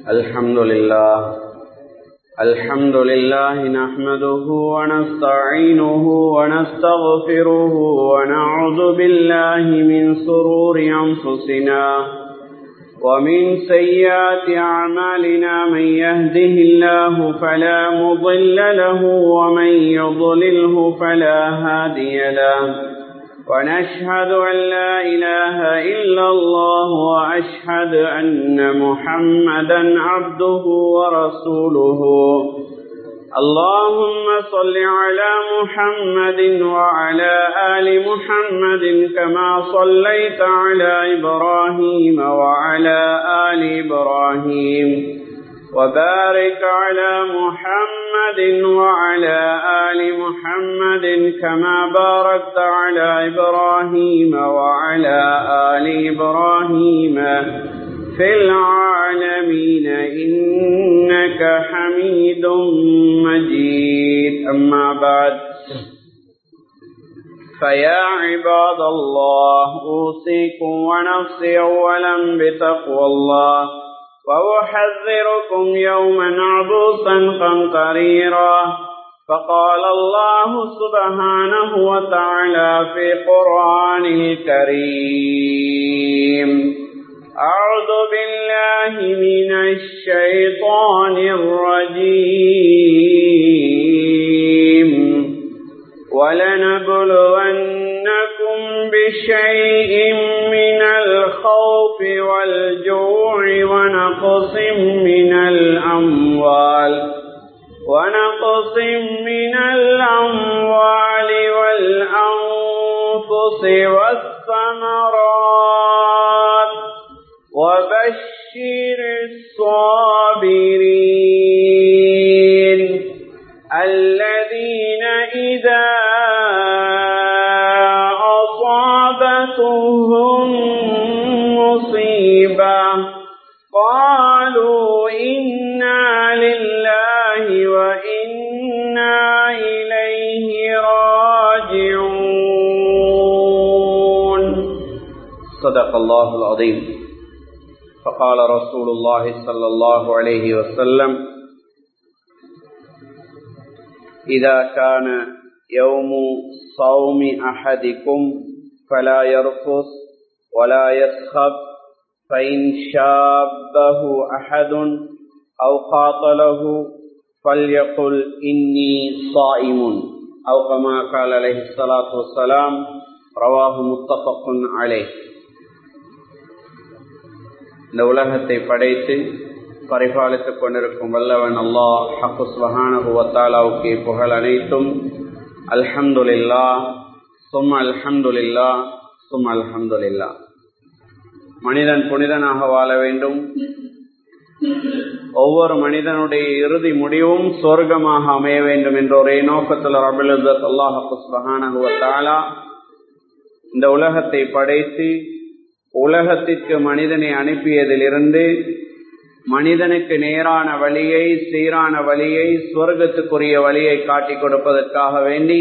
الحمد لله الحمد لله نحمده ونستعينه ونستغفره ونعوذ بالله من سرور أنفسنا ومن سيئات أعمالنا من يهده الله فلا مضل له ومن يضلله فلا هادي له ونشهد أن لا إله إلا الله وأشهد أن محمدا عبده ورسوله اللهم صل على محمد وعلى آل محمد كما صليت على إبراهيم وعلى آل إبراهيم وبارك على محمد وعلى آل محمد كما باركت على إبراهيم وعلى آل إبراهيم في العالمين إنك حميد مجيد أما بعد فيا عباد الله أوصيكم ونفسي أولا بتقوى الله وأحذركم يوما عبوسا قمطريرا فقال الله سبحانه وتعالى في قرآن الكريم أعوذ بالله من الشيطان الرجيم ولنبلونكم بشيء من الخوف والجوع ونقص من الأموال ونقص من الأموال والأنفس والثمرات وبشر الصابرين الذين إذا أصابتهم مصيبة قالوا إنا لله وإنا إليه راجعون صدق الله العظيم فقال رسول الله صلى الله عليه وسلم إذا كان يوم صوم أحدكم فلا يرفث ولا يسخب فإن شابه أحد أو قاتله فليقل إني صائم أو كما قال عليه الصلاة والسلام رواه متفق عليه இந்த உலகத்தை படைத்து பரிபாலித்துக் கொண்டிருக்கும் வல்லவன் அல்லாஹ் ஹக்குஸ்வஹானகுவத்தாலாவுக்கு புகழ் அனைத்தும் அல்ஹம்துலில்லா சும் அல்ஹம்துலில்லா சும் அல்ஹம்துலில்லா மனிதன் புனிதனாக வாழ வேண்டும் ஒவ்வொரு மனிதனுடைய இறுதி முடிவும் சொர்க்கமாக அமைய வேண்டும் என்ற ஒரே நோக்கத்தில் ரபுல்தத் அல்லாஹ் ஹக்குஸ்வஹானகுவத்தாலா இந்த உலகத்தை படைத்து உலகத்திற்கு மனிதனை அனுப்பியதிலிருந்து மனிதனுக்கு நேரான வழியை சீரான வழியை சுவர்க்கத்துக்குரிய வழியை காட்டிக் கொடுப்பதற்காக வேண்டி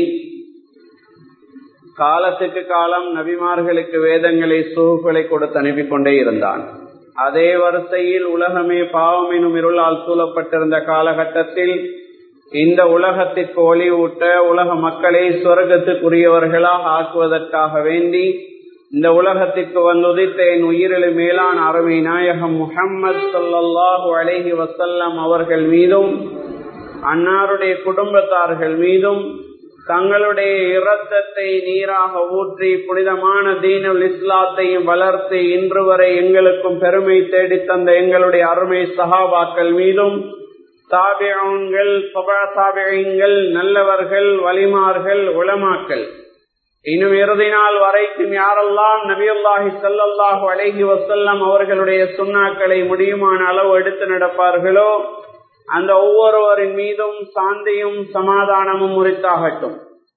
காலத்துக்கு காலம் நபிமார்களுக்கு வேதங்களை சுகுகளை கொடுத்து அனுப்பி கொண்டே இருந்தான் அதே வரிசையில் உலகமே பாவம் எனும் இருளால் சூழப்பட்டிருந்த காலகட்டத்தில் இந்த உலகத்திற்கு ஒளி ஊட்ட உலக மக்களை சொர்க்கத்துக்குரியவர்களாக ஆக்குவதற்காக வேண்டி இந்த உலகத்திற்கு வந்துதித்த என் உயிரிழு மேலான அருமை நாயகம் முகம்மது சொல்லாஹு அழகி வசல்லம் அவர்கள் மீதும் அன்னாருடைய குடும்பத்தார்கள் மீதும் தங்களுடைய இரத்தத்தை நீராக ஊற்றி புனிதமான தீனுல் இஸ்லாத்தையும் வளர்த்து இன்று வரை எங்களுக்கும் பெருமை தேடித்தந்த எங்களுடைய அருமை சகாபாக்கள் மீதும் தாபியங்கள் தாபியங்கள் நல்லவர்கள் வலிமார்கள் உளமாக்கல் இன்னும் இறுதி நாள் வரைக்கும் யாரெல்லாம் நபியுல்லாஹி சல்லாஹூ அலஹி வசல்லம் அவர்களுடைய சுண்ணாக்களை முடியுமான அளவு எடுத்து நடப்பார்களோ அந்த ஒவ்வொருவரின் மீதும் சாந்தியும் சமாதானமும் உரித்தாகட்டும்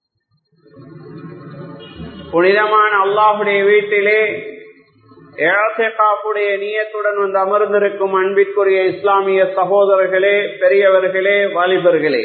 புனிதமான அல்லாஹுடைய வீட்டிலே ஏழாப்புடைய நீயத்துடன் வந்து அமர்ந்திருக்கும் அன்பிற்குரிய இஸ்லாமிய சகோதரர்களே பெரியவர்களே வாலிபர்களே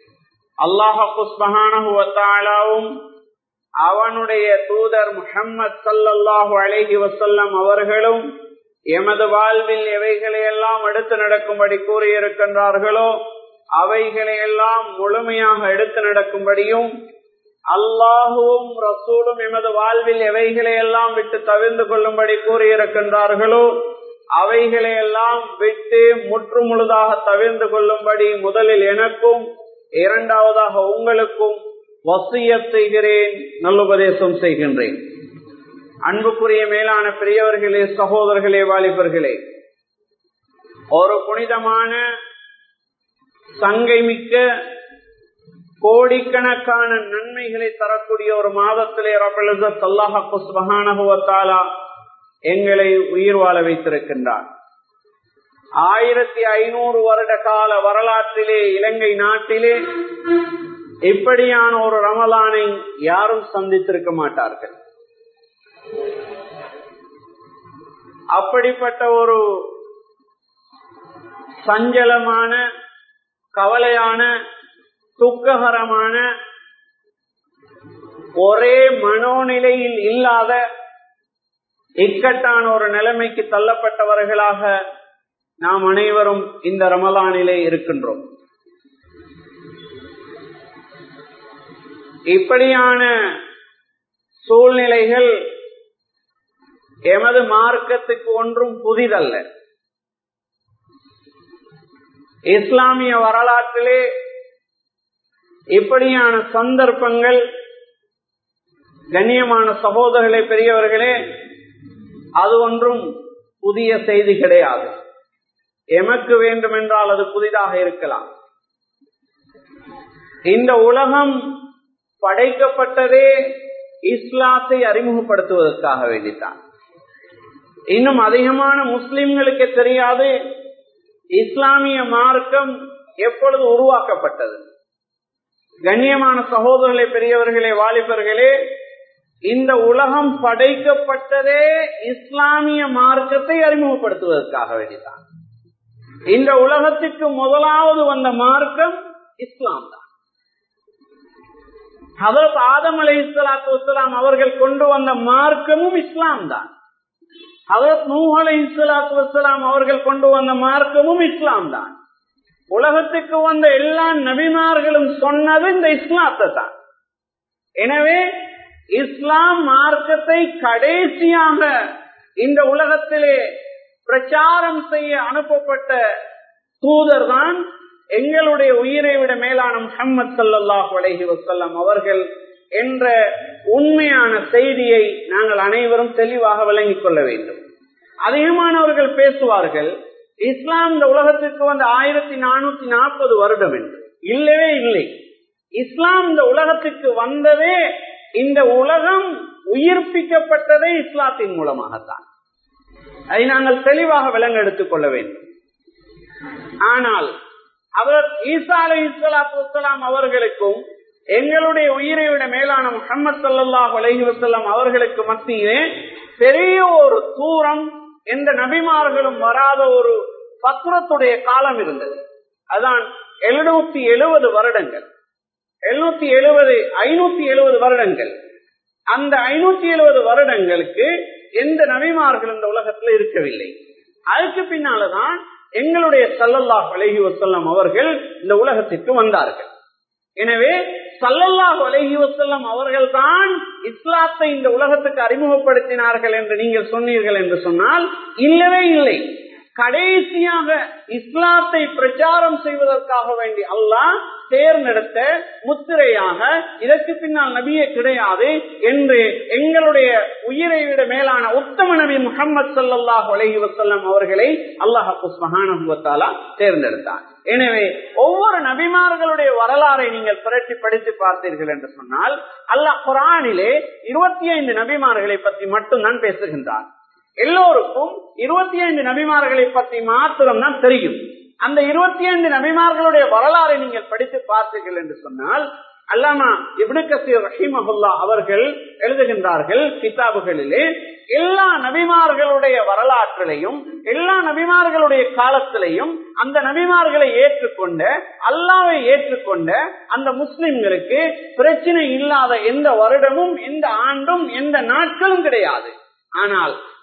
அல்லாஹுஸ்மஹானஹுவத்தாலாவும் அவனுடைய தூதர் முஹம்மது சல்லல்லாஹு அலைஹி வசல்லம் அவர்களும் எமது வாழ்வில் எவைகளை எல்லாம் எடுத்து நடக்கும்படி கூறியிருக்கின்றார்களோ அவைகளை எல்லாம் முழுமையாக எடுத்து நடக்கும்படியும் அல்லாஹுவும் ரசூலும் எமது வாழ்வில் எவைகளை எல்லாம் விட்டு தவிர்ந்து கொள்ளும்படி கூறியிருக்கின்றார்களோ அவைகளை எல்லாம் விட்டு முற்று முழுதாக தவிர்ந்து கொள்ளும்படி முதலில் எனக்கும் இரண்டாவதாக உங்களுக்கும் வசிய செய்கிறேன் நல்லுபதேசம் செய்கின்றேன் அன்புக்குரிய மேலான பெரியவர்களே சகோதரர்களே வாலிபர்களே ஒரு புனிதமான சங்கை மிக்க கோடிக்கணக்கான நன்மைகளை தரக்கூடிய ஒரு மாதத்திலே ரபலசத் அல்லாஹு சுபஹானகுவத்தாலா எங்களை உயிர் வாழ வைத்திருக்கின்றார் ஆயிரத்தி ஐநூறு வருட கால வரலாற்றிலே இலங்கை நாட்டிலே இப்படியான ஒரு ரமலானை யாரும் சந்தித்திருக்க மாட்டார்கள் அப்படிப்பட்ட ஒரு சஞ்சலமான கவலையான துக்ககரமான ஒரே மனோநிலையில் இல்லாத இக்கட்டான ஒரு நிலைமைக்கு தள்ளப்பட்டவர்களாக நாம் அனைவரும் இந்த ரமலானிலே இருக்கின்றோம் இப்படியான சூழ்நிலைகள் எமது மார்க்கத்துக்கு ஒன்றும் புதிதல்ல இஸ்லாமிய வரலாற்றிலே இப்படியான சந்தர்ப்பங்கள் கண்ணியமான சகோதரர்களே பெரியவர்களே அது ஒன்றும் புதிய செய்தி கிடையாது எமக்கு வேண்டுமென்றால் அது புதிதாக இருக்கலாம் இந்த உலகம் படைக்கப்பட்டதே இஸ்லாத்தை அறிமுகப்படுத்துவதற்காக வேண்டித்தான் இன்னும் அதிகமான முஸ்லிம்களுக்கு தெரியாது இஸ்லாமிய மார்க்கம் எப்பொழுது உருவாக்கப்பட்டது கண்ணியமான சகோதரர்களே பெரியவர்களே வாலிபர்களே இந்த உலகம் படைக்கப்பட்டதே இஸ்லாமிய மார்க்கத்தை அறிமுகப்படுத்துவதற்காக வேண்டிதான் இந்த உலகத்துக்கு முதலாவது வந்த மார்க்கம் இஸ்லாம் தான் ஹதரத் ஆதம் அலை இஸ்லாத்து வலாம் அவர்கள் கொண்டு வந்த மார்க்கமும் இஸ்லாம் தான் ஹதரத் நூ அலை இஸ்லாத்து வலாம் அவர்கள் கொண்டு வந்த மார்க்கமும் இஸ்லாம் தான் உலகத்துக்கு வந்த எல்லா நபிமார்களும் சொன்னது இந்த இஸ்லாத்தை தான் எனவே இஸ்லாம் மார்க்கத்தை கடைசியாக இந்த உலகத்திலே பிரச்சாரம் செய்ய அனுப்பப்பட்ட தூதர் தான் எங்களுடைய உயிரை விட மேலான முகமது சல்லாஹ் அலஹி வசல்லம் அவர்கள் என்ற உண்மையான செய்தியை நாங்கள் அனைவரும் தெளிவாக விளங்கிக் கொள்ள வேண்டும் அதிகமானவர்கள் பேசுவார்கள் இஸ்லாம் இந்த உலகத்திற்கு வந்து ஆயிரத்தி நானூத்தி நாற்பது வருடம் என்று இல்லவே இல்லை இஸ்லாம் இந்த உலகத்துக்கு வந்ததே இந்த உலகம் உயிர்ப்பிக்கப்பட்டதே இஸ்லாத்தின் மூலமாகத்தான் அதை நாங்கள் தெளிவாக விளங்க எடுத்துக் கொள்ள வேண்டும் ஆனால் அவர் ஈசா அலி இஸ்லாத்துலாம் அவர்களுக்கும் எங்களுடைய உயிரை விட மேலான முகமது சல்லாஹ் அலஹி வசல்லாம் அவர்களுக்கு மத்தியிலே பெரிய ஒரு தூரம் எந்த நபிமார்களும் வராத ஒரு பத்திரத்துடைய காலம் இருந்தது அதான் எழுநூத்தி எழுபது வருடங்கள் எழுநூத்தி எழுபது ஐநூத்தி எழுபது வருடங்கள் அந்த ஐநூத்தி எழுபது வருடங்களுக்கு எந்த நபிமார்கள் இந்த உலகத்துல இருக்கவில்லை அதுக்கு பின்னாலதான் எங்களுடைய சல்லல்லாஹ் அலஹி வசல்லம் அவர்கள் இந்த உலகத்திற்கு வந்தார்கள் எனவே சல்லல்லாஹ் அலஹி வசல்லம் அவர்கள் தான் இஸ்லாத்தை இந்த உலகத்துக்கு அறிமுகப்படுத்தினார்கள் என்று நீங்கள் சொன்னீர்கள் என்று சொன்னால் இல்லவே இல்லை கடைசியாக இஸ்லாத்தை பிரச்சாரம் செய்வதற்காக வேண்டி அல்லாஹ் தேர்ந்தெடுத்த முத்திரையாக இதற்கு பின்னால் நபியே கிடையாது என்று எங்களுடைய உயிரை விட மேலான உத்தம நபி முகமது சல்லாஹ் அலஹி வசல்லம் அவர்களை அல்லாஹாலா தேர்ந்தெடுத்தார் எனவே ஒவ்வொரு நபிமார்களுடைய வரலாறை நீங்கள் புரட்டி படித்து பார்த்தீர்கள் என்று சொன்னால் அல்லாஹ் குரானிலே இருபத்தி ஐந்து நபிமார்களை பற்றி மட்டும்தான் பேசுகின்றார் எல்லோருக்கும் இருபத்தி ஐந்து நபிமார்களை பற்றி மாத்திரம் தான் தெரியும் அந்த இருபத்தி ஐந்து நபிமார்களுடைய வரலாறை நீங்கள் படித்து பார்த்தீர்கள் என்று சொன்னால் அல்லாமா இப்னு கசீர் ரஹிமஹுல்லா அவர்கள் எழுதுகின்றார்கள் கிதாபுகளிலே எல்லா நபிமார்களுடைய வரலாற்றிலையும் எல்லா நபிமார்களுடைய காலத்திலையும் அந்த நபிமார்களை ஏற்றுக்கொண்ட அல்லாவை ஏற்றுக்கொண்ட அந்த முஸ்லிம்களுக்கு பிரச்சனை இல்லாத எந்த வருடமும் எந்த ஆண்டும் எந்த நாட்களும் கிடையாது ஆனால்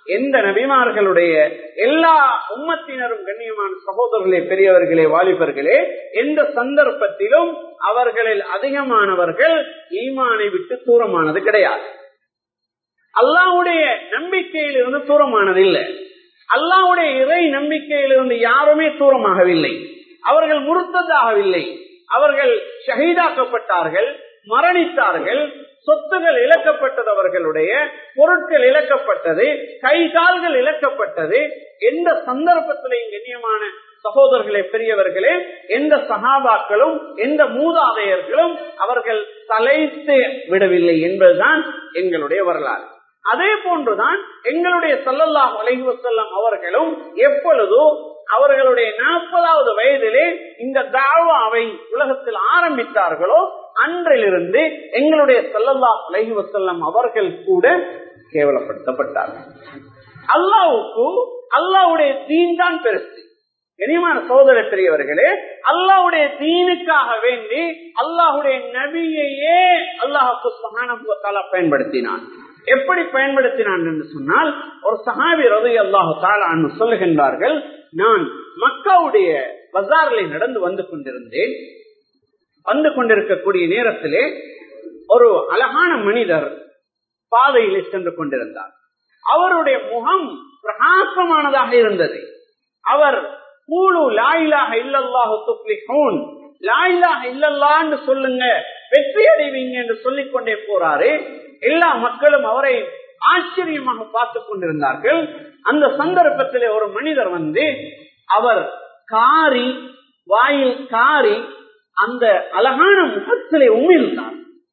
எந்த நபிமார்களுடைய எல்லா உம்மத்தினரும் கண்ணியமான சகோதரர்களே பெரியவர்களே வாலிபர்களே எந்த சந்தர்ப்பத்திலும் அவர்களில் அதிகமானவர்கள் ஈமானை விட்டு தூரமானது கிடையாது அல்லாவுடைய நம்பிக்கையிலிருந்து தூரமானது இல்லை அல்லாவுடைய இறை நம்பிக்கையிலிருந்து யாருமே தூரமாகவில்லை அவர்கள் முறுத்ததாகவில்லை அவர்கள் ஷஹீதாக்கப்பட்டார்கள் மரணித்தார்கள் சொத்துகள் இழக்கப்பட்டது அவர்களுடைய பொருட்கள் இழக்கப்பட்டது கை கால்கள் இழக்கப்பட்டது எந்த சந்தர்ப்பத்திலையும் கண்ணியமான சகோதரர்களே பெரியவர்களே எந்த சகாபாக்களும் எந்த மூதாதையர்களும் அவர்கள் தலைத்து விடவில்லை என்பதுதான் எங்களுடைய வரலாறு அதே போன்றுதான் எங்களுடைய சல்லல்லாஹ் அலைஹி வஸல்லம் அவர்களும் எப்பொழுதோ அவர்களுடைய நாற்பதாவது வயதிலே இந்த தாவாவை உலகத்தில் ஆரம்பித்தார்களோ அன்றிலிருந்து எங்களுடைய சல்லல்லாஹ் அலைஹி வஸல்லம் அவர்கள் கூட கேவலப்படுத்தப்பட்டார்கள் அல்லாவுக்கு அல்லாவுடைய தீன் தான் பெருசு இனிமான சோதர பெரியவர்களே அல்லாவுடைய தீனுக்காக வேண்டி அல்லாஹுடைய நபியையே அல்லாஹுக்கு சகானத்தால பயன்படுத்தினான் எப்படி பயன்படுத்தினான் என்று சொன்னால் ஒரு சஹாபி ரவி அல்லாஹு தாலான்னு சொல்லுகின்றார்கள் நான் மக்காவுடைய பஜாரில் நடந்து வந்து கொண்டிருந்தேன் வந்து கொண்டிருக்கக்கூடிய நேரத்திலே ஒரு அழகான மனிதர் பாதையிலே சென்று கொண்டிருந்தார் அவருடைய முகம் பிரகாசமானதாக இருந்தது அவர் கூழு லாயிலாக இல்லல்லாஹு துப்ளிஹூன் லாயிலாக இல்லல்லான்னு சொல்லுங்க வெற்றி அடைவீங்க என்று சொல்லிக் கொண்டே போறாரு எல்லா மக்களும் அவரை ஆச்சரியமாக பார்த்து கொண்டிருந்தார்கள் அந்த சந்தர்ப்பத்திலே ஒரு மனிதர் வந்து அவர் காரி வாயில் காரி அந்த அழகான முகத்திலே உமிழ்ந்தார்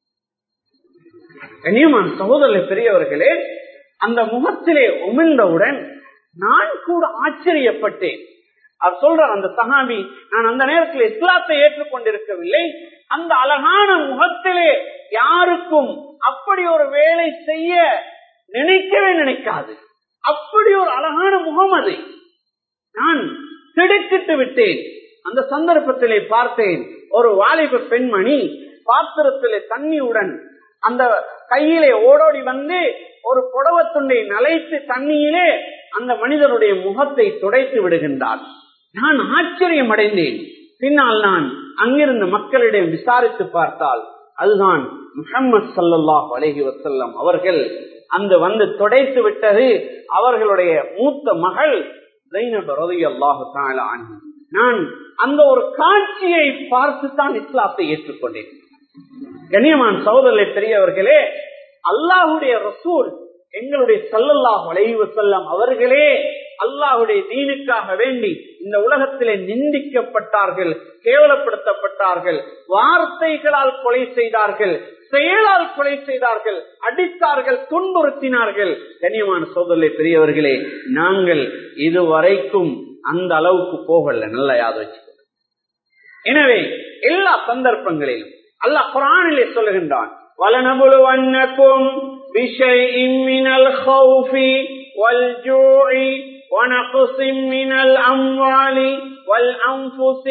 கண்ணியமான சகோதர பெரியவர்களே அந்த முகத்திலே உமிழ்ந்தவுடன் நான் கூட ஆச்சரியப்பட்டேன் அவர் சொல்றார் அந்த சஹாபி நான் அந்த நேரத்தில் இஸ்லாத்தை ஏற்றுக்கொண்டிருக்கவில்லை அந்த அழகான முகத்திலே யாருக்கும் அப்படி ஒரு வேலை செய்ய நினைக்கவே நினைக்காது அப்படி ஒரு அழகான முகம் அது நான் திடுக்கிட்டு விட்டேன் அந்த சந்தர்ப்பத்திலே பார்த்தேன் ஒரு வாலிப பெண்மணி பாத்திரத்திலே தண்ணியுடன் அந்த கையிலே ஓடோடி வந்து ஒரு புடவத்துண்டை நலைத்து தண்ணியிலே அந்த மனிதனுடைய முகத்தை துடைத்து விடுகின்றார் நான் ஆச்சரியம் அடைந்தேன் பின்னால் நான் அங்கிருந்த மக்களிடம் விசாரித்து பார்த்தால் அதுதான் முகம்மது சல்லாஹ் அலஹி வசல்லம் அவர்கள் அந்த வந்து துடைத்து விட்டது அவர்களுடைய மூத்த மகள் அல்லாஹு நான் அந்த ஒரு காட்சியை பார்த்து தான் இஸ்லாத்தை ஏற்றுக்கொண்டேன் கண்ணியமான் சகோதரரை பெரியவர்களே அல்லாஹுடைய ரசூல் எங்களுடைய சல்லல்லாஹ் அலைவு செல்லம் அவர்களே அல்லாஹுடைய தீனுக்காக வேண்டி இந்த உலகத்திலே நிந்திக்கப்பட்டார்கள் கேவலப்படுத்தப்பட்டார்கள் வார்த்தைகளால் கொலை செய்தார்கள் செயலால் கொலை செய்தார்கள் அடித்தார்கள் துன்புறுத்தினார்கள் கண்ணியமான சோதரை பெரியவர்களே நாங்கள் இதுவரைக்கும் அந்த அளவுக்கு போகல நல்ல யாது வச்சு எனவே எல்லா சந்தர்ப்பங்களிலும் அல்லாஹ் குரானிலே சொல்லுகின்றான் وَلَنَبْلُوَنَّكُمْ بِشَيْءٍ مِّنَ الْخَوْفِ وَالْجُوعِ ونقص من الأموال والأنفس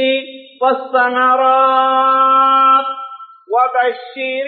والثمرات وبشر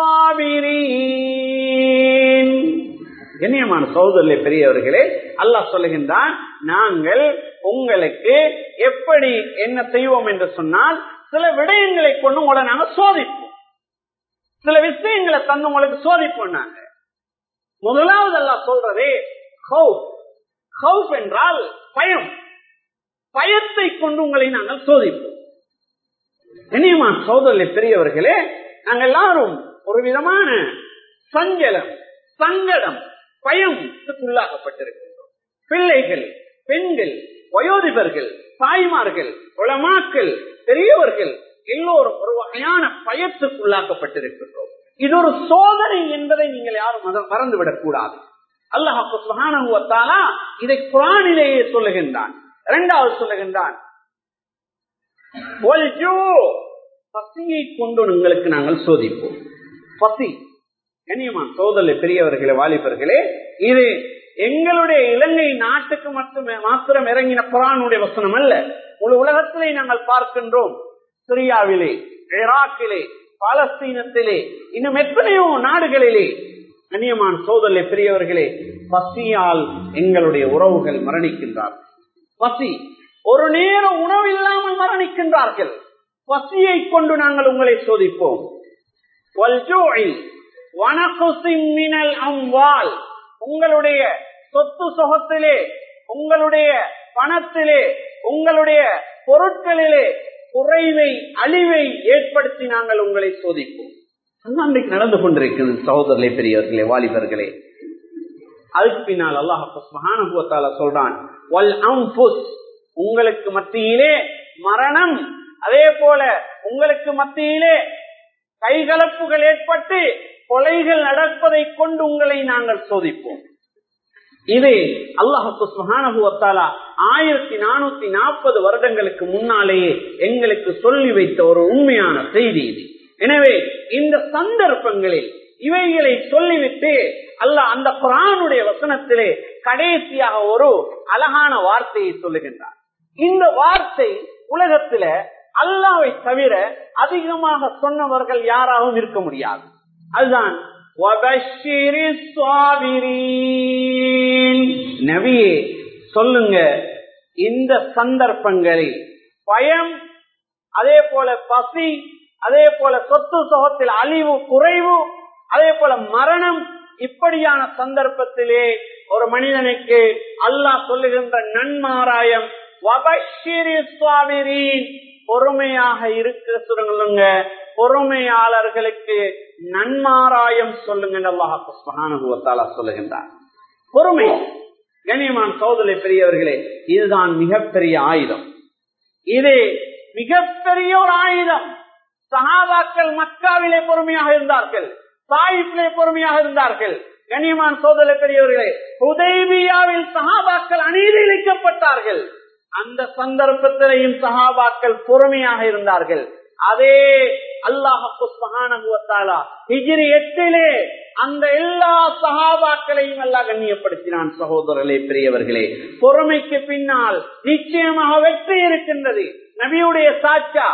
الصابرين கண்ணியமான சகோதரர்களே பெரியவர்களே அல்லாஹ் சொல்லுகின்றான் நாங்கள் உங்களுக்கு எப்படி என்ன செய்வோம் என்று சொன்னால் சில விடயங்களை கொண்டு உங்களை நாங்க சோதிப்போம் சில விஷயங்களை தந்து உங்களுக்கு சோதிப்போம் நாங்க முதலாவது அல்லாஹ் சொல்றதே ஹவுப் என்றால் பயம் பயத்தை கொண்டு உங்களை நாங்கள் சோதிப்போம் இனியமா சோதரில் பெரியவர்களே நாங்கள் எல்லாரும் ஒரு விதமான சஞ்சலம் சங்கடம் பயத்துக்குள்ளாகப்பட்டிருக்கின்றோம் பிள்ளைகள் பெண்கள் வயோதிபர்கள் தாய்மார்கள் உளமாக்கள் பெரியவர்கள் எல்லோரும் ஒரு வகையான பயத்துக்குள்ளாக்கப்பட்டிருக்கின்றோம் இது ஒரு சோதனை என்பதை நீங்கள் யாரும் மறந்துவிடக் கூடாது அல்லாஹு சுகானா இதை குரானிலேயே சொல்லுகின்றான் இரண்டாவது சொல்லுகின்றான் பசியை கொண்டு உங்களுக்கு நாங்கள் சோதிப்போம் பசி கனியமா சோதலை பெரியவர்களே வாலிபர்களே இது எங்களுடைய இலங்கை நாட்டுக்கு மட்டுமே மாத்திரம் இறங்கின குரானுடைய வசனம் அல்ல முழு உலகத்திலே நாங்கள் பார்க்கின்றோம் சிரியாவிலே ஈராக்கிலே பாலஸ்தீனத்திலே இன்னும் எத்தனையோ நாடுகளிலே கண்ணியமான சோதனை பெரியவர்களே பசியால் எங்களுடைய உறவுகள் மரணிக்கின்றார்கள் பசி ஒரு நேரம் உணவு இல்லாமல் மரணிக்கின்றார்கள் பசியை கொண்டு நாங்கள் உங்களை சோதிப்போம் அம்வால் உங்களுடைய சொத்து சொகத்திலே உங்களுடைய பணத்திலே உங்களுடைய பொருட்களிலே குறைவை அழிவை ஏற்படுத்தி நாங்கள் உங்களை சோதிப்போம் அன்றைக்கு நடந்து கொண்டிருக்கிறது சகோதரர்களே பெரியவர்களே வாலிபர்களே அதுக்கு பின்னால் அல்லாஹால சொல்றான் உங்களுக்கு மத்தியிலே மரணம் அதே போல உங்களுக்கு மத்தியிலே கைகலப்புகள் ஏற்பட்டு கொலைகள் நடப்பதை கொண்டு உங்களை நாங்கள் சோதிப்போம் இது அல்லாஹால ஆயிரத்தி நானூத்தி நாற்பது வருடங்களுக்கு முன்னாலேயே எங்களுக்கு சொல்லி வைத்த ஒரு உண்மையான செய்தி இது எனவே இந்த சந்தர்ப்பங்களில் இவைகளை சொல்லிவிட்டு அல்ல அந்த குரானுடைய வசனத்திலே கடைசியாக ஒரு அழகான வார்த்தையை சொல்லுகின்றார் இந்த வார்த்தை உலகத்தில அல்லாவை தவிர அதிகமாக சொன்னவர்கள் யாராகவும் இருக்க முடியாது அதுதான் நபியே சொல்லுங்க இந்த சந்தர்ப்பங்களில் பயம் அதே போல பசி அதே போல சொத்து சுகத்தில் அழிவு குறைவு அதே போல மரணம் இப்படியான சந்தர்ப்பத்திலே ஒரு மனிதனுக்கு அல்லாஹ் சொல்லுகின்ற நன்மாராயம் பொறுமையாக இருக்க சொல்லுங்க பொறுமையாளர்களுக்கு நன்மாராயம் சொல்லுங்க அல்லாஹால சொல்லுகின்றார் பொறுமை கண்ணியமான சோதனை பெரியவர்களே இதுதான் மிகப்பெரிய ஆயுதம் இது மிகப்பெரிய ஒரு ஆயுதம் சகாபாக்கள் மக்காவிலே பொறுமையாக இருந்தார்கள் சாயிப்பிலே பொறுமையாக இருந்தார்கள் கண்ணியமான சோதனை பெரியவர்களே உதய்பியாவில் சகாபாக்கள் அநீதி இழைக்கப்பட்டார்கள் அந்த சந்தர்ப்பத்திலையும் சகாபாக்கள் பொறுமையாக இருந்தார்கள் அதே அல்லாஹாலா ஹிஜிரி எட்டிலே அந்த எல்லா சகாபாக்களையும் எல்லாம் கண்ணியப்படுத்தினான் சகோதரர்களே பெரியவர்களே பொறுமைக்கு பின்னால் நிச்சயமாக வெற்றி இருக்கின்றது நபியுடைய சாட்சா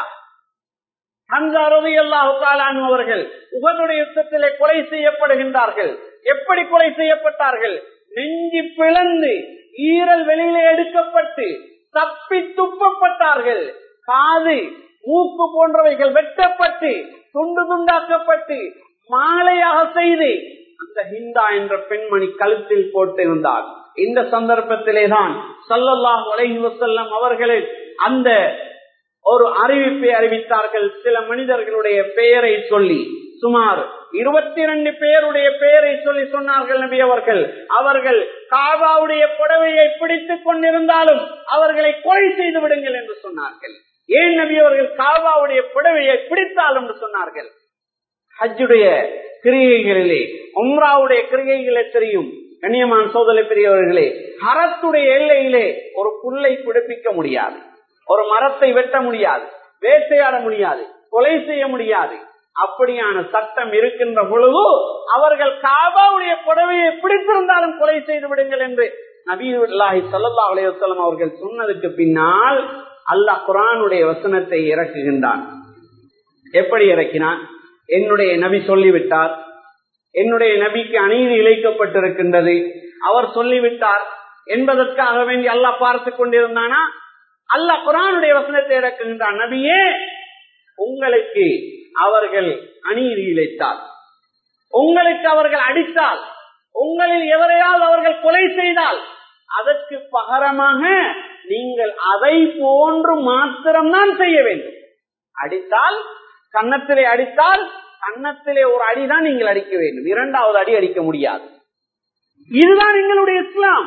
அவர்கள் உகனுடைய யுத்தத்திலே கொலை செய்யப்படுகின்றார்கள் எப்படி கொலை செய்யப்பட்டார்கள் நெஞ்சி பிளந்து ஈரல் வெளியிலே எடுக்கப்பட்டு தப்பி துப்பப்பட்டார்கள் காது மூக்கு போன்றவைகள் வெட்டப்பட்டு துண்டு துண்டாக்கப்பட்டு மாலையாக செய்து அந்த ஹிந்தா என்ற பெண்மணி கழுத்தில் போட்டிருந்தார் இந்த சந்தர்ப்பத்திலே தான் சல்லல்லாஹ் உலகி வசல்லம் அவர்களில் அந்த ஒரு அறிவிப்பை அறிவித்தார்கள் சில மனிதர்களுடைய பெயரை சொல்லி சுமார் இருபத்தி இரண்டு பேருடைய பெயரை சொல்லி சொன்னார்கள் நபி அவர்கள் அவர்கள் காபாவுடைய புடவையை பிடித்துக் கொண்டிருந்தாலும் அவர்களை கொலை செய்து விடுங்கள் என்று சொன்னார்கள் ஏன் நபி அவர்கள் காபாவுடைய புடவையை பிடித்தால் என்று சொன்னார்கள் ஹஜ்ஜுடைய கிரியைகளிலே உம்ராவுடைய கிரியைகளே தெரியும் கண்ணியமான சோதனை பெரியவர்களே ஹரத்துடைய எல்லையிலே ஒரு புல்லை பிடிப்பிக்க முடியாது ஒரு மரத்தை வெட்ட முடியாது வேட்டையாட முடியாது கொலை செய்ய முடியாது அப்படியான சட்டம் இருக்கின்ற பொழுது அவர்கள் காபாவுடைய புடவையை பிடித்திருந்தாலும் கொலை செய்து விடுங்கள் என்று நபீல்லாஹி சல்லா அலையுத்தலம் அவர்கள் சொன்னதுக்கு பின்னால் அல்லாஹ் குரானுடைய வசனத்தை இறக்குகின்றான் எப்படி இறக்கினான் என்னுடைய நபி சொல்லிவிட்டார் என்னுடைய நபிக்கு அநீதி இழைக்கப்பட்டிருக்கின்றது அவர் சொல்லிவிட்டார் என்பதற்காக வேண்டி அல்லாஹ் பார்த்து கொண்டிருந்தானா அல்லாஹ் குரானுடைய வசனத்தை இறக்குகின்றான் நபியே உங்களுக்கு அவர்கள் அநீதி இழைத்தார் உங்களுக்கு அவர்கள் அடித்தால் உங்களில் எவரையாவது அவர்கள் கொலை செய்தால் அதற்கு பகரமாக நீங்கள் அதை போன்று மாத்திரம்தான் செய்ய வேண்டும் அடித்தால் கன்னத்திலே அடித்தால் கன்னத்திலே ஒரு அடிதான் நீங்கள் அடிக்க வேண்டும் இரண்டாவது அடி அடிக்க முடியாது இதுதான் எங்களுடைய இஸ்லாம்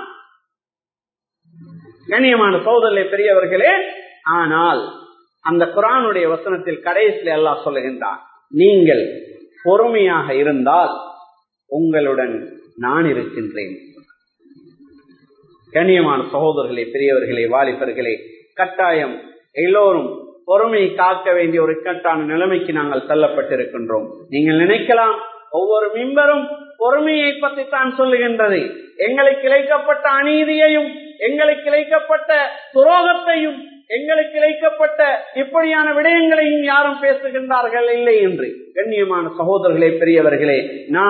கண்ணியமான சோதனை பெரியவர்களே ஆனால் அந்த குரானுடைய வசனத்தில் கடைசியில் எல்லாம் சொல்லுகின்றான் நீங்கள் பொறுமையாக இருந்தால் உங்களுடன் நான் இருக்கின்றேன் கண்ணியமான சகோதரர்களே பெரியவர்களே வாலிபர்களே கட்டாயம் எல்லோரும் பொறுமையை காக்க வேண்டிய ஒரு இக்கட்டான நிலைமைக்கு நாங்கள் தள்ளப்பட்டிருக்கின்றோம் நீங்கள் நினைக்கலாம் ஒவ்வொரு மிம்பரும் பொறுமையை பற்றி தான் சொல்லுகின்றது எங்களுக்கு இழைக்கப்பட்ட அநீதியையும் எங்களுக்கு இழைக்கப்பட்ட துரோகத்தையும் எங்களுக்கு இழைக்கப்பட்ட இப்படியான விடயங்களையும் யாரும் பேசுகின்றார்கள் இல்லை என்று கண்ணியமான சகோதரர்களே பெரியவர்களே நாம்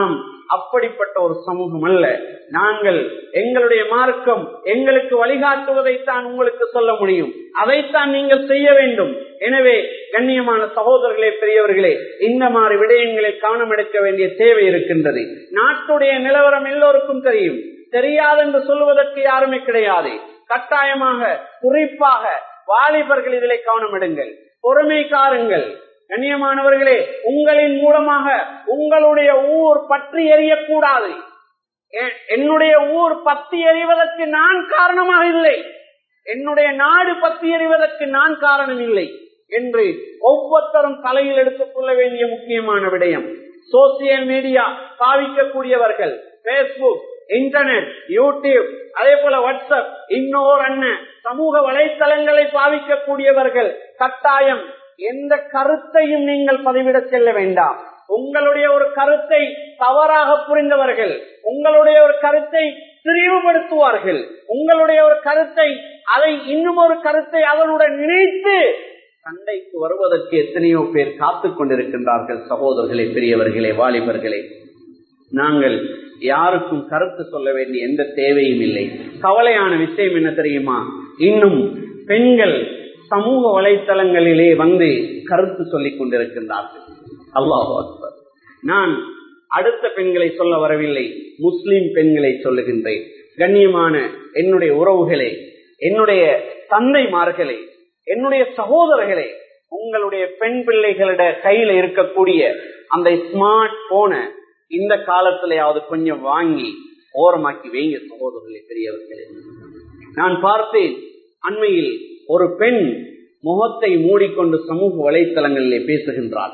அப்படிப்பட்ட ஒரு சமூகம் அல்ல நாங்கள் எங்களுடைய மார்க்கம் எங்களுக்கு வழிகாட்டுவதைத்தான் உங்களுக்கு சொல்ல முடியும் அதைத்தான் நீங்கள் செய்ய வேண்டும் எனவே கண்ணியமான சகோதரர்களே பெரியவர்களே இந்த மாதிரி விடயங்களை கவனம் எடுக்க வேண்டிய தேவை இருக்கின்றது நாட்டுடைய நிலவரம் எல்லோருக்கும் தெரியும் தெரியாது என்று சொல்வதற்கு யாருமே கிடையாது கட்டாயமாக குறிப்பாக வாலிபர்கள் இதிலே கவனம் எடுங்கள் பொறுமை காருங்கள் கண்ணியமானவர்களே உங்களின் மூலமாக உங்களுடைய ஊர் பற்றி எறியக்கூடாது என்னுடைய ஊர் பத்தி எறிவதற்கு நான் காரணமாக இல்லை என்னுடைய நாடு பத்தி எறிவதற்கு நான் காரணம் இல்லை என்று ஒவ்வொருத்தரும் தலையில் எடுத்துக் கொள்ள வேண்டிய முக்கியமான விடயம் சோசியல் மீடியா பாவிக்கக்கூடியவர்கள் பேஸ்புக் இன்டர்நெட் யூடியூப் அதே போல வாட்ஸ்அப் இன்னொரு அண்ணன் சமூக வலைத்தளங்களை பாவிக்கக்கூடியவர்கள் கட்டாயம் எந்த கருத்தையும் நீங்கள் பதிவிட செல்ல வேண்டாம் உங்களுடைய ஒரு கருத்தை தவறாக புரிந்தவர்கள் உங்களுடைய ஒரு கருத்தை திரிவுபடுத்துவார்கள் உங்களுடைய ஒரு கருத்தை அதை இன்னும் ஒரு கருத்தை அவனுடன் நினைத்து சண்டைக்கு வருவதற்கு எத்தனையோ பேர் காத்துக் கொண்டிருக்கின்றார்கள் சகோதரர்களே பெரியவர்களே வாலிபர்களே நாங்கள் யாருக்கும் கருத்து சொல்ல வேண்டிய எந்த தேவையும் இல்லை கவலையான விஷயம் என்ன தெரியுமா இன்னும் பெண்கள் சமூக வலைத்தளங்களிலே வந்து கருத்து சொல்லிக் கொண்டிருக்கின்றார்கள் அல்லாஹ் அக்பர் நான் அடுத்த பெண்களை சொல்ல வரவில்லை முஸ்லிம் பெண்களை சொல்லுகின்றேன் கண்ணியமான என்னுடைய உறவுகளே என்னுடைய தந்தைமார்களே என்னுடைய சகோதரர்களே உங்களுடைய பெண் பிள்ளைகளிட கையில இருக்கக்கூடிய அந்த ஸ்மார்ட் போன இந்த காலத்திலேயாவது கொஞ்சம் வாங்கி ஓரமாக்கி வைங்க சகோதரர்களே பெரியவர்களே நான் பார்த்தேன் அண்மையில் ஒரு பெண் முகத்தை மூடிக்கொண்டு சமூக வலைத்தளங்களிலே பேசுகின்றார்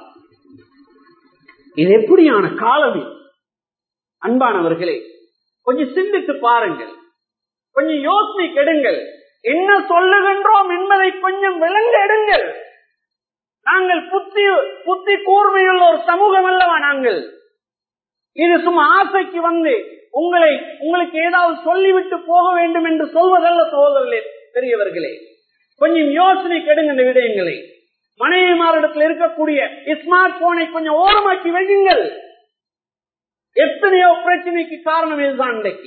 இது எப்படியான காலம் இது? அன்பானவர்களே கொஞ்சம் சிந்தித்து பாருங்கள் கொஞ்சம் யோசனை கெடுங்கள் என்ன சொல்லுகின்றோம் என்பதை கொஞ்சம் விளங்க எடுங்கள் நாங்கள் புத்தி புத்தி கூர்மையுள்ள ஒரு சமூகம் அல்லவா நாங்கள் இது சும்மா ஆசைக்கு வந்து உங்களை உங்களுக்கு ஏதாவது சொல்லிவிட்டு போக வேண்டும் என்று சொல்வதல்ல சகோதரர்களே பெரியவர்களே கொஞ்சம் யோசனை கெடுங்க இந்த விடயங்களை மனைவிமாரிடத்தில் இருக்கக்கூடிய ஸ்மார்ட் போனை கொஞ்சம் ஓரமாக்கி வையுங்கள் எத்தனையோ பிரச்சனைக்கு காரணம் இதுதான் இன்றைக்கு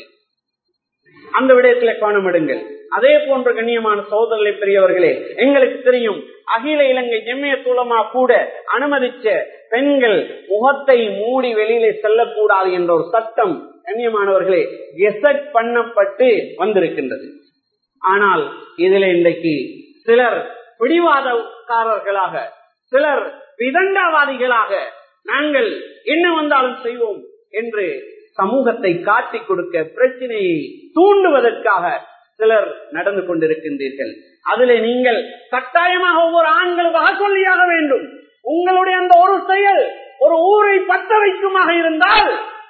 அந்த விடயத்துல கவனமிடுங்கள் அதே போன்ற கண்ணியமான சோதரர்களை பெரியவர்களே எங்களுக்கு தெரியும் அகில இலங்கை ஜெம்மிய தூளமா கூட அனுமதிச்ச பெண்கள் முகத்தை மூடி வெளியிலே செல்லக்கூடாது என்ற ஒரு சட்டம் கண்ணியமானவர்களே கெசட் பண்ணப்பட்டு வந்திருக்கின்றது ஆனால் இதுல இன்றைக்கு சிலர் பிடிவாதக்காரர்களாக சிலர் விதண்டாவாதிகளாக நாங்கள் என்ன வந்தாலும் செய்வோம் என்று சமூகத்தை காட்டி கொடுக்க பிரச்சனையை தூண்டுவதற்காக சிலர் நடந்து கொண்டிருக்கின்றீர்கள் அதுல நீங்கள் கட்டாயமாக ஒவ்வொரு ஆண்கள் வகை சொல்லியாக வேண்டும் உங்களுடைய அந்த ஒரு செயல் ஒரு ஊரை பத்த வைக்குமாக இருந்தால்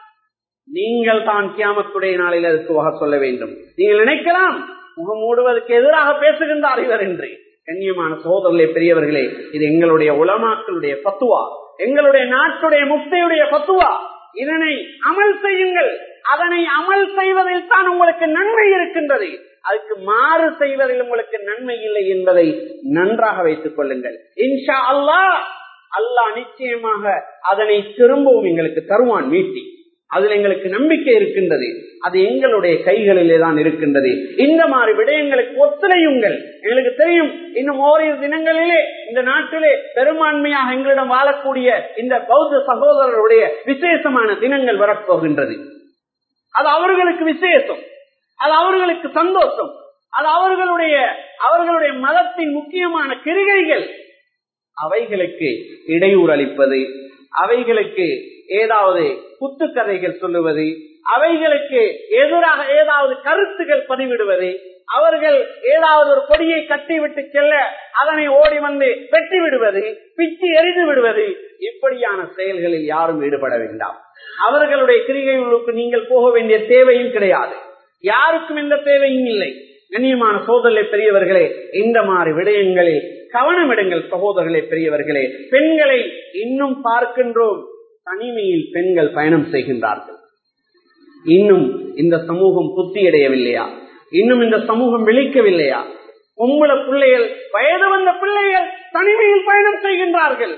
நீங்கள் தான் கியாமத்துடைய நாளில் அதற்கு வகை சொல்ல வேண்டும் நீங்கள் நினைக்கலாம் முகம் மூடுவதற்கு எதிராக பேசுகின்றார் இவர் என்று கண்ணியமான சோதரர்களே பெரியவர்களே இது எங்களுடைய உலமாக்களுடைய பத்துவா எங்களுடைய நாட்டுடைய முக்தியுடைய பத்துவா இதனை அமல் செய்யுங்கள் அதனை அமல் செய்வதில் தான் உங்களுக்கு நன்மை இருக்கின்றது அதுக்கு மாறு செய்வதில் உங்களுக்கு நன்மை இல்லை என்பதை நன்றாக வைத்துக் கொள்ளுங்கள் இன்ஷா அல்லாஹ் அல்லாஹ் நிச்சயமாக அதனை திரும்பவும் எங்களுக்கு தருவான் மீட்டி அதுல எங்களுக்கு நம்பிக்கை இருக்கின்றது அது எங்களுடைய கைகளிலே தான் இருக்கின்றது இந்த மாதிரி விடயங்களுக்கு ஒத்துழையுங்கள் எங்களுக்கு தெரியும் இன்னும் ஓரிரு தினங்களிலே இந்த நாட்டிலே பெரும்பான்மையாக எங்களிடம் வாழக்கூடிய இந்த பௌத்த சகோதரருடைய விசேஷமான தினங்கள் வரப்போகின்றது அது அவர்களுக்கு விசேஷம் அது அவர்களுக்கு சந்தோஷம் அது அவர்களுடைய அவர்களுடைய மதத்தின் முக்கியமான கிரிகைகள் அவைகளுக்கு இடையூறு அளிப்பது அவைகளுக்கு ஏதாவது குத்துக்கதைகள் சொல்லுவது அவைகளுக்கு எதிராக ஏதாவது கருத்துகள் பதிவிடுவது அவர்கள் ஏதாவது ஒரு கொடியை கட்டிவிட்டு செல்ல அதனை ஓடி வந்து வெட்டி விடுவது பிச்சு எரிந்து விடுவது இப்படியான செயல்களில் யாரும் ஈடுபட வேண்டாம் அவர்களுடைய கிரிகைகளுக்கு நீங்கள் போக வேண்டிய தேவையும் கிடையாது யாருக்கும் எந்த தேவையும் இல்லை கண்ணியமான சோதனை பெரியவர்களே இந்த மாதிரி விடயங்களில் கவனமிடுங்கள் சகோதரர்களே பெரியவர்களே பெண்களை இன்னும் பார்க்கின்றோம் தனிமையில் பெண்கள் பயணம் செய்கின்றார்கள் இன்னும் இந்த சமூகம் புத்தியடையவில்லையா இன்னும் இந்த சமூகம் விழிக்கவில்லையா பொம்பளை பிள்ளைகள் வயது வந்த பிள்ளைகள் தனிமையில் பயணம் செய்கின்றார்கள்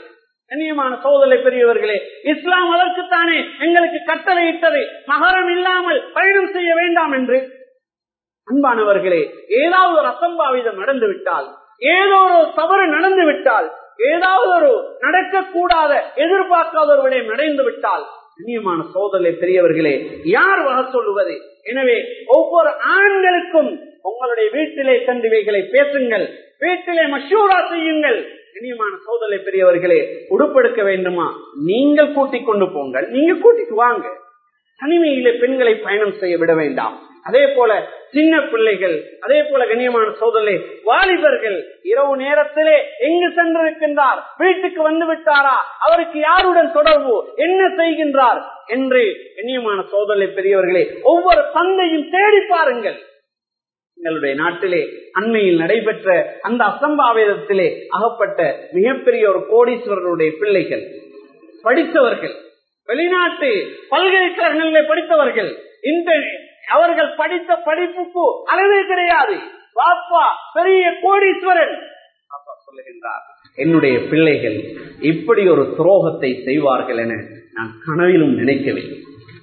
கண்ணியமான சோதனை பெரியவர்களே இஸ்லாம் அதற்குத்தானே எங்களுக்கு கட்டளையிட்டது மகரம் இல்லாமல் பயணம் செய்ய வேண்டாம் என்று அன்பானவர்களே ஏதாவது ஒரு அசம்பாவிதம் நடந்து விட்டால் ஏதோ ஒரு தவறு நடந்து விட்டால் ஏதாவது ஒரு நடக்கக்கூடாத எதிர்பார்க்காத ஒரு விடயம் நடந்து விட்டால் கண்ணியமான சோதனை பெரியவர்களே யார் வக சொல்லுவது எனவே ஒவ்வொரு ஆண்களுக்கும் உங்களுடைய வீட்டிலே கண்டிவைகளை பேசுங்கள் வீட்டிலே மஷூரா செய்யுங்கள் கண்ணியமான சோதனை பெரியவர்களே உடுப்பெடுக்க வேண்டுமா நீங்கள் கூட்டிக் கொண்டு போங்கள் நீங்க கூட்டிட்டு வாங்க தனிமையிலே பெண்களை பயணம் செய்ய விட வேண்டாம் அதே போல சின்ன பிள்ளைகள் அதே போல கண்ணியமான சோதனை வாலிபர்கள் இரவு நேரத்திலே எங்கு சென்றிருக்கின்றார் வீட்டுக்கு வந்து விட்டாரா அவருக்கு யாருடன் தொடர்பு என்ன செய்கின்றார் என்று கண்ணியமான சோதனை பெரியவர்களே ஒவ்வொரு தந்தையும் தேடி பாருங்கள் எங்களுடைய நாட்டிலே அண்மையில் நடைபெற்ற அந்த அசம்பாவிதத்திலே அகப்பட்ட மிகப்பெரிய ஒரு கோடீஸ்வரருடைய பிள்ளைகள் படித்தவர்கள் வெளிநாட்டு பல்கலைக்கழகங்களிலே படித்தவர்கள் இந்த அவர்கள் படித்த படிப்புக்கு அளவே கிடையாது பாப்பா பெரிய கோடீஸ்வரன் பாப்பா சொல்லுகின்றார் என்னுடைய பிள்ளைகள் இப்படி ஒரு துரோகத்தை செய்வார்கள் என நான் கனவிலும் நினைக்கவில்லை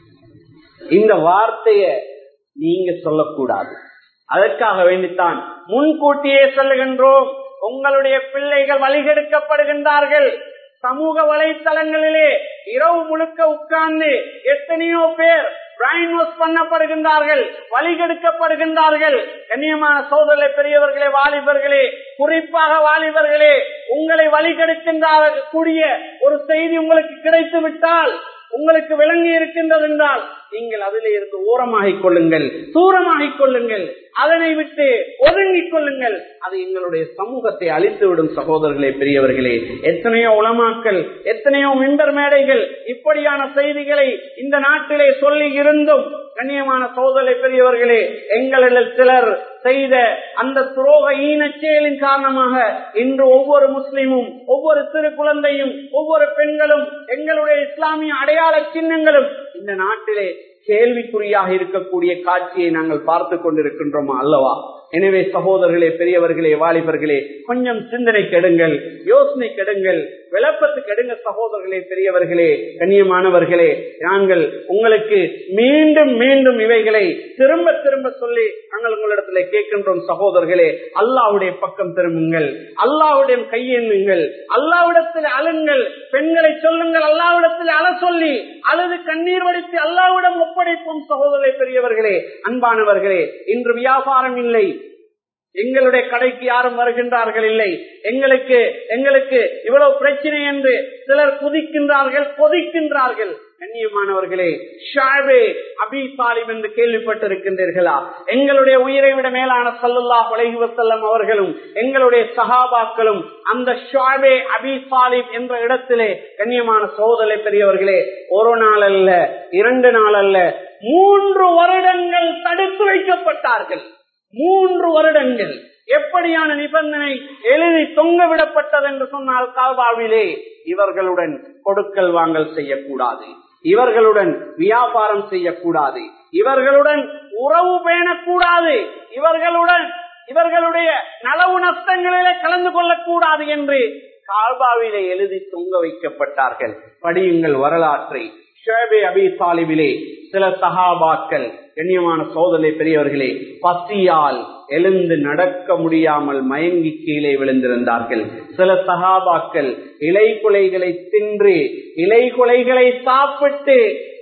இந்த வார்த்தைய நீங்க சொல்லக்கூடாது அதற்காக வேண்டித்தான் முன்கூட்டியே சொல்லுகின்றோம் உங்களுடைய பிள்ளைகள் வழிகெடுக்கப்படுகின்றார்கள் சமூக வலைத்தளங்களிலே இரவு முழுக்க உட்கார்ந்து எத்தனையோ பேர் பிரைன் வாஷ் பண்ணப்படுகின்றார்கள் வழிகெடுக்கப்படுகின்றார்கள் கண்ணியமான சோதனை பெரியவர்களே வாலிபர்களே குறிப்பாக வாலிபர்களே உங்களை வழிகெடுக்கின்ற கூடிய ஒரு செய்தி உங்களுக்கு கிடைத்து விட்டால் உங்களுக்கு விளங்கி இருக்கின்றது என்றால் நீங்கள் அதிலே இருந்து ஓரமாகிக் கொள்ளுங்கள் தூரமாகிக் கொள்ளுங்கள் அதனை விட்டு ஒதுங்கிக் கொள்ளுங்கள் அது எங்களுடைய சமூகத்தை அழித்துவிடும் சகோதரர்களே பெரியவர்களே எத்தனையோ உளமாக்கல் எத்தனையோ மின்பர் மேடைகள் இப்படியான செய்திகளை இந்த நாட்டிலே சொல்லி இருந்தும் கண்ணியமான சோதனை பெரியவர்களே எங்களில் சிலர் செய்த அந்த துரோக ஈனச் செயலின் காரணமாக இன்று ஒவ்வொரு முஸ்லிமும் ஒவ்வொரு சிறு குழந்தையும் ஒவ்வொரு பெண்களும் எங்களுடைய இஸ்லாமிய அடையாள சின்னங்களும் இந்த நாட்டிலே கேள்விக்குறியாக இருக்கக்கூடிய காட்சியை நாங்கள் பார்த்து கொண்டிருக்கின்றோமா அல்லவா எனவே சகோதரர்களே பெரியவர்களே வாலிபர்களே கொஞ்சம் சிந்தனை கெடுங்கள் யோசனை கெடுங்கள் விளப்பத்து கெடுங்க சகோதரர்களே பெரியவர்களே கண்ணியமானவர்களே நாங்கள் உங்களுக்கு மீண்டும் மீண்டும் இவைகளை திரும்ப திரும்ப சொல்லி நாங்கள் உங்களிடத்துல கேட்கின்றோம் சகோதரர்களே அல்லாவுடைய பக்கம் திரும்புங்கள் அல்லாவுடைய கையெண்ணுங்கள் அல்லாவிடத்தில் அழுங்கள் பெண்களை சொல்லுங்கள் அல்லாவிடத்தில் அழ சொல்லி அழுது கண்ணீர் வடித்து அல்லாவிடம் ஒப்படைப்போம் சகோதரரை பெரியவர்களே அன்பானவர்களே இன்று வியாபாரம் இல்லை எங்களுடைய கடைக்கு யாரும் வருகின்றார்கள் இல்லை எங்களுக்கு எங்களுக்கு இவ்வளவு பிரச்சனை என்று சிலர் குதிக்கின்றார்கள் கொதிக்கின்றார்கள் கண்ணியமானவர்களே ஷாபே அபி சாலிம் என்று கேள்விப்பட்டிருக்கின்றீர்களா எங்களுடைய உயிரை விட மேலான சல்லுல்லா உலகி வசல்லம் அவர்களும் எங்களுடைய சகாபாக்களும் அந்த ஷாபே அபி சாலிம் என்ற இடத்திலே கண்ணியமான சோதனை பெரியவர்களே ஒரு நாள் அல்ல இரண்டு நாள் அல்ல மூன்று வருடங்கள் தடுத்து வைக்கப்பட்டார்கள் மூன்று வருடங்கள் எப்படியான நிபந்தனை எழுதி தொங்க விடப்பட்டது என்று சொன்னால் கால்பாவிலே இவர்களுடன் கொடுக்கல் வாங்கல் செய்யக்கூடாது இவர்களுடன் வியாபாரம் செய்யக்கூடாது இவர்களுடன் உறவு பேணக்கூடாது இவர்களுடன் இவர்களுடைய நலவு நஷ்டங்களிலே கலந்து கொள்ளக்கூடாது என்று கால்பாவிலே எழுதி தொங்க வைக்கப்பட்டார்கள் படியுங்கள் வரலாற்றை ஷேபே அபி சாலிபிலே சில சகாபாக்கள் கண்ணியமான சோதனை பெரியவர்களே பசியால் எழுந்து நடக்க முடியாமல் மயங்கி கீழே விழுந்திருந்தார்கள் சில சகாபாக்கள் இலை குலைகளை தின்று இலை குலைகளை சாப்பிட்டு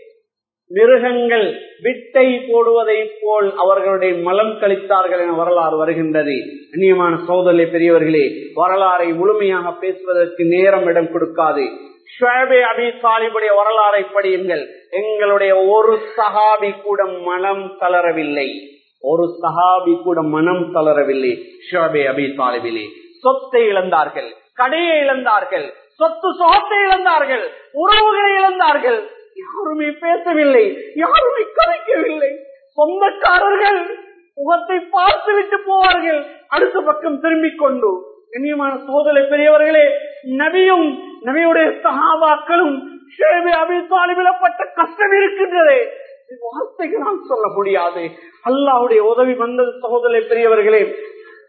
மிருகங்கள் விட்டை போடுவதை போல் அவர்களுடைய மலம் கழித்தார்கள் என வரலாறு வருகின்றது கண்ணியமான சோதனை பெரியவர்களே வரலாறை முழுமையாக பேசுவதற்கு நேரம் இடம் கொடுக்காது ஷுவேபே அபி சாலிபுடைய வரலாறை படியுங்கள் எங்களுடைய ஒரு சகாபி கூட மனம் தளரவில்லை ஒரு சகாபி கூட மனம் தளரவில்லை ஷுவேபே அபி சாலிபிலே சொத்தை இழந்தார்கள் கடையை இழந்தார்கள் சொத்து சொகத்தை இழந்தார்கள் உறவுகளை இழந்தார்கள் யாருமே பேசவில்லை யாருமே கதைக்கவில்லை சொந்தக்காரர்கள் முகத்தை பார்த்து விட்டு போவார்கள் அடுத்த பக்கம் திரும்பிக் கொண்டு கண்ணியமான சோதனை பெரியவர்களே நபியும் நபியுடைய சகாபாக்களும் அபிசாலிவிடப்பட்ட கஷ்டம் இருக்கின்றது வார்த்தைகளால் சொல்ல முடியாது அல்லாவுடைய உதவி வந்தது சகோதரை பெரியவர்களே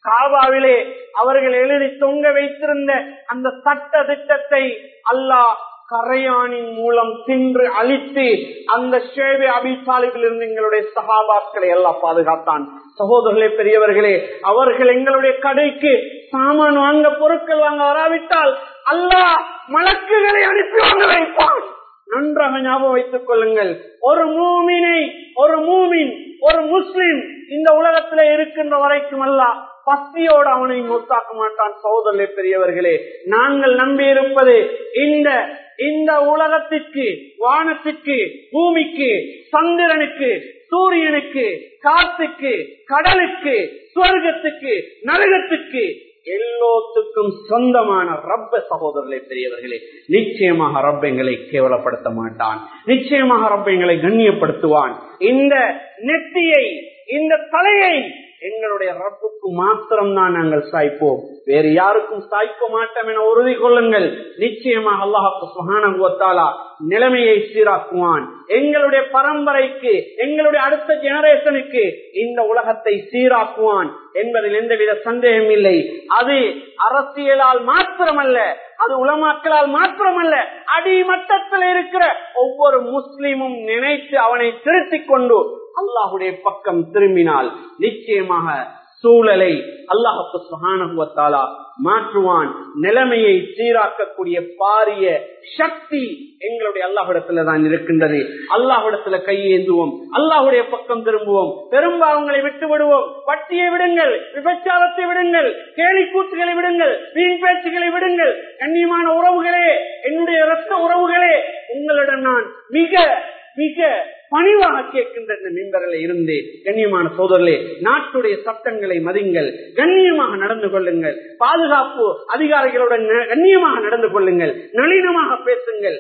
காபாவிலே அவர்கள் எழுதி தொங்க வைத்திருந்த அந்த சட்ட திட்டத்தை அல்லாஹ் கரையானின் மூலம் தின்று அழித்து அந்த ஷேபே அபிசாலிபில் இருந்து எங்களுடைய சகாபாக்களை எல்லாம் பாதுகாத்தான் சகோதரர்களே பெரியவர்களே அவர்கள் எங்களுடைய கடைக்கு சாமான் வாங்க பொருட்கள் வாங்க வராவிட்டால் அல்லாஹ் மலக்குகளை அனுப்பி வாங்க வைப்பான் நன்றாக ஞாபகம் வைத்துக் கொள்ளுங்கள் ஒரு மூமினை ஒரு மூமின் ஒரு முஸ்லிம் இந்த உலகத்துல இருக்கின்ற வரைக்கும் அல்ல பசியோடு அவனை மூத்தாக்க மாட்டான் சகோதரர்களே பெரியவர்களே நாங்கள் நம்பி இருப்பது இந்த இந்த உலகத்திற்கு வானத்துக்கு பூமிக்கு சந்திரனுக்கு சூரியனுக்கு காத்துக்கு கடலுக்கு சுவர்க்கத்துக்கு நரகத்துக்கு எல்லோத்துக்கும் சொந்தமான ரப்ப சகோதரர்களே பெரியவர்களே நிச்சயமாக ரப்ப எங்களை கேவலப்படுத்த மாட்டான் நிச்சயமாக ரப்ப எங்களை கண்ணியப்படுத்துவான் இந்த நெத்தியை இந்த தலையை எங்களுடைய ரப்புக்கு மாத்திரம் தான் நாங்கள் சாய்ப்போம் வேறு யாருக்கும் சாய்க்க மாட்டோம் என உறுதி கொள்ளுங்கள் நிச்சயமாக அல்லாஹு சுகானுவத்தாலா நிலைமையை சீராக்குவான் எங்களுடைய பரம்பரைக்கு எங்களுடைய அடுத்த ஜெனரேஷனுக்கு இந்த உலகத்தை சீராக்குவான் என்பதில் எந்தவித சந்தேகம் இல்லை அது அரசியலால் மாத்திரமல்ல அது உலமாக்களால் மாத்திரமல்ல அடிமட்டத்தில் இருக்கிற ஒவ்வொரு முஸ்லீமும் நினைத்து அவனை திருத்திக் கொண்டு அல்லாஹுடைய பக்கம் திரும்பினால் நிச்சயமாக சூழலை அல்லாஹுக்கு சுகானுவத்தாலா மாற்றுவான் நிலைமையை சீராக்கக்கூடிய பாரிய சக்தி எங்களுடைய அல்லாஹிடத்துல தான் இருக்கின்றது அல்லாஹிடத்துல கையேந்துவோம் அல்லாஹுடைய பக்கம் திரும்புவோம் பெரும்பாவங்களை விட்டு விடுவோம் பட்டியை விடுங்கள் விபச்சாரத்தை விடுங்கள் கேலி கூத்துகளை விடுங்கள் வீண் பேச்சுகளை விடுங்கள் கண்ணியமான உறவுகளே என்னுடைய ரத்த உறவுகளே உங்களிடம் நான் மிக மிக பணிவாக கேட்கின்ற இந்த மின்பரில் இருந்து கண்ணியமான சோதரர்களே நாட்டுடைய சட்டங்களை மதிங்கள் கண்ணியமாக நடந்து கொள்ளுங்கள் பாதுகாப்பு அதிகாரிகளுடன் கண்ணியமாக நடந்து கொள்ளுங்கள் நளினமாக பேசுங்கள்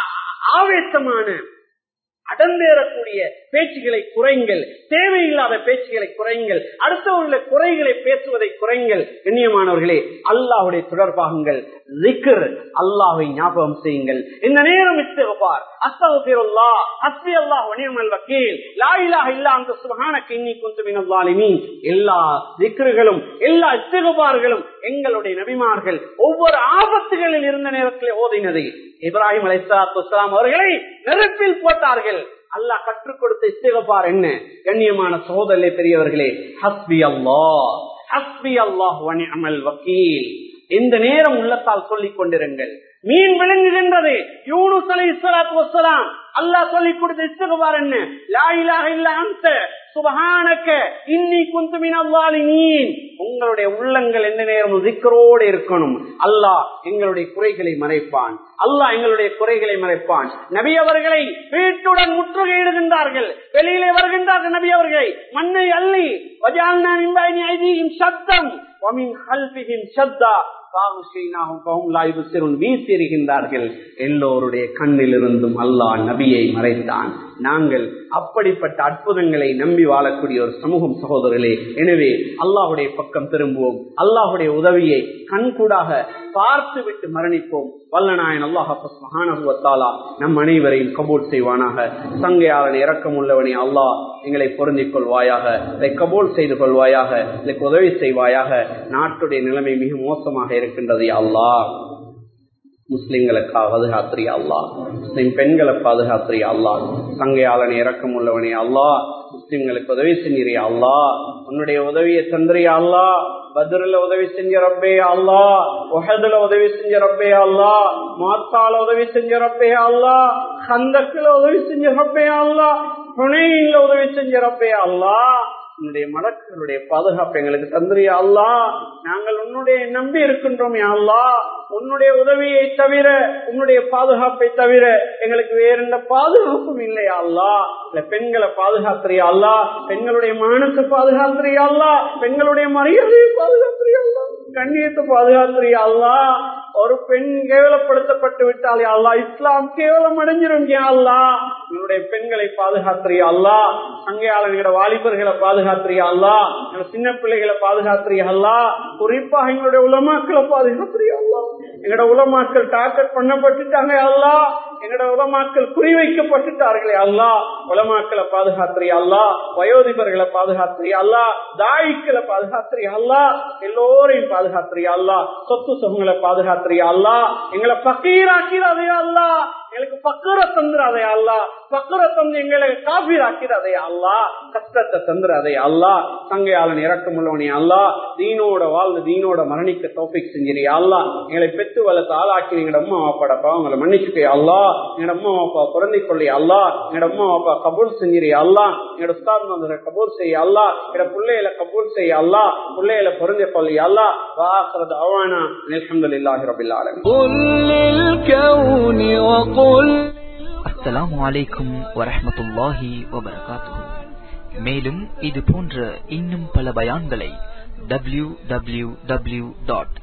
ஆவேசமான அடந்தேறக்கூடிய பேச்சுகளை குறைங்கள் தேவையில்லாத பேச்சுகளை குறைங்கள் அடுத்தவர்களுடைய குறைகளை பேசுவதை குறைங்கள் கண்ணியமானவர்களே அல்லாஹுடைய தொடர்பாகுங்கள் ஜிக்கர் அல்லாஹை ஞாபகம் செய்யுங்கள் இந்த நேரம் இஸ்திகபார் அஸ்தகுல்லா ஹஸ்பி அல்லாஹ் வணியமல் வக்கீல் லா இலாஹ இல்லா அந்த சுபஹானக இன்னி குன்து மினல் ஸாலிமீன் எல்லா ஜிக்ருகளும் எல்லா இஸ்திகபார்களும் எங்களுடைய நபிமார்கள் ஒவ்வொரு ஆபத்துகளில் இருந்த நேரத்தில் ஓதினது இப்ராஹிம் அலைஹிஸ்ஸலாத்து அவர்களை நெருப்பில் போட்டார்கள் அல்லாஹ் கற்றுக் கொடுத்த இஸ்திகபார் என்ன கண்ணியமான சகோதரே பெரியவர்களே ஹஸ்பி அல்லாஹ் ஹஸ்பி அல்லாஹ் வனிஅமல் வக்கீல் இந்த நேரம் உள்ளத்தால் சொல்லிக் கொண்டிருங்கள் மீன் விளங்குகின்றது யூனுஸ் அலை இஸ்லாத்து வசலாம் அல்லாஹ் சொல்லிக் கொடுத்த இஸ்திகபார் என்ன லா இலாஹ இல்ல அன்த சுபஹானக இன்னி குந்து மினல் உங்களுடைய உள்ளங்கள் எந்த நேரமும் திக்கரோடு இருக்கணும் அல்லாஹ் எங்களுடைய குறைகளை மறைப்பான் அல்லாஹ் எங்களுடைய குறைகளை மறைப்பான் நபி அவர்களை வீட்டுடன் முற்றுகையிடுகின்றார்கள் வெளியிலே வருகின்றார்கள் நபி அவர்களை மண்ணை அள்ளி சத்தம் சத்தா வீசியிருக்கின்றார்கள் எல்லோருடைய கண்ணிலிருந்தும் அல்லாஹ் நபியை மறைத்தான் நாங்கள் அப்படிப்பட்ட அற்புதங்களை நம்பி வாழக்கூடிய ஒரு சமூகம் சகோதரர்களே எனவே அல்லாஹுடைய பக்கம் திரும்புவோம் அல்லாஹுடைய உதவியை கண்கூடாக பார்த்து விட்டு மரணிப்போம் வல்லநாயன் அல்லாஹாலா நம் அனைவரையும் கபூல் செய்வானாக சங்கையாளன் இறக்கம் உள்ளவனே அல்லாஹ் எங்களை பொருந்திக் கொள்வாயாக இதை கபூல் செய்து கொள்வாயாக இதற்கு உதவி செய்வாயாக நாட்டுடைய நிலைமை மிக மோசமாக இருக்கின்றது அல்லாஹ் முஸ்லிம்களுக்காக பாதுகாத்திரியா அல்லா முஸ்லிம் பெண்களை பாதுகாத்திரியா அல்லா சங்கையாளன் இறக்கம் உள்ளவனே அல்லா முஸ்லிம்களுக்கு உதவி செஞ்சிரியா அல்லா உன்னுடைய உதவியை தந்திரியா அல்லா பத்ரில உதவி செஞ்ச ரப்பே அல்லா ஒஹதுல உதவி செஞ்ச ரப்பே அல்லா மாத்தால உதவி செஞ்ச ரப்பே அல்லா கந்தக்குல உதவி செஞ்ச ரப்பே அல்லா புனையில உதவி செஞ்ச ரப்பே அல்லா உன்னுடைய மலக்களுடைய பாதுகாப்பு எங்களுக்கு தந்திரியா அல்லா நாங்கள் உன்னுடைய நம்பி இருக்கின்றோம் அல்லா உன்னுடைய உதவியை தவிர உன்னுடைய பாதுகாப்பை தவிர எங்களுக்கு வேற எந்த பாதுகாப்பும் இல்லையா அல்லா இல்ல பெண்களை பாதுகாத்திரியா அல்லா பெண்களுடைய மானத்தை பாதுகாத்திரியா அல்லா பெண்களுடைய மரியாதையை பாதுகாத்திரியா அல்லா கண்ணியத்தை பாதுகாத்திரியா அல்லா ஒரு பெண் கேவலப்படுத்தப்பட்டு விட்டால் அல்லா இஸ்லாம் கேவலம் அடைஞ்சிரும் அல்லா என்னுடைய பெண்களை பாதுகாத்திரியா அல்லா சங்கையாளர்களோட வாலிபர்களை பாதுகாத்திரியா அல்லா சின்ன பிள்ளைகளை பாதுகாத்திரியா அல்லா குறிப்பாக எங்களுடைய உலமாக்களை பாதுகாத்திரியா அல்லா எங்களோட உலமாக்கள் டார்கெட் பண்ணப்பட்டுட்டாங்க அல்லா எங்களோட உலமாக்கள் குறிவைக்கப்பட்டுட்டார்களே அல்லா உலமாக்களை பாதுகாத்திரியா அல்லா வயோதிபர்களை பாதுகாத்திரியா அல்லா தாய்க்களை பாதுகாத்திரியா அல்லா எல்லோரையும் பாதுகாத்திரியா அல்லா சொத்து சுகங்களை பாதுகாத்திரியா அல்லா எங்களை பக்கீராக்கிறாதே அல்லா எங்களுக்கு பக்குர தந்துடாதே அல்லா பக்குர தந்து எங்களை காபீராக்கிறாதே அல்லா கஷ்டத்தை தந்துடாதே அல்லா சங்கையாளன் இறக்கமுள்ளவனே அல்லா தீனோட வாழ்ந்து தீனோட மரணிக்க தோப்பிக் செஞ்சிரு அல்லா எங்களை பெத்து வளர்த்து ஆளாக்கி எங்களோட அம்மா அப்பாட பாவங்களை மன்னிச்சுக்கே அல்லா எங்களோட அம்மா அப்பா பிறந்தி கொள்ளி அல்லா எங்களோட அம்மா அப்பா கபூல் செஞ்சிரு அல்லா எங்களோட உஸ்தாத் வந்து கபூல் செய்ய அல்லா எங்களோட பிள்ளைகளை கபூல் செய்ய அல்லா பிள்ளைகளை பொருந்தி கொள்ளி அல்லா வாசரது அவானா அல்ஹம்துலில்லாஹி ரபில் ஆலமீன் قل للكون وقل அஸ்ஸலாமு அலைக்கும் வரஹ்மத்துல்லாஹி வபரகாத்துஹு மேலும் இது போன்ற இன்னும் பல பயான்களை W W W dot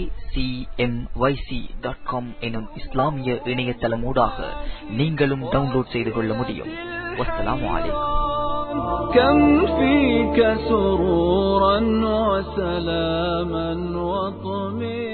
dot com எனும் இஸ்லாமிய இணையதளமூடாக நீங்களும் டவுன்லோட் செய்து கொள்ள முடியும் வஸ்ஸலாமு அலைக்கும் كم فيك سرورا وسلاما وطمئنا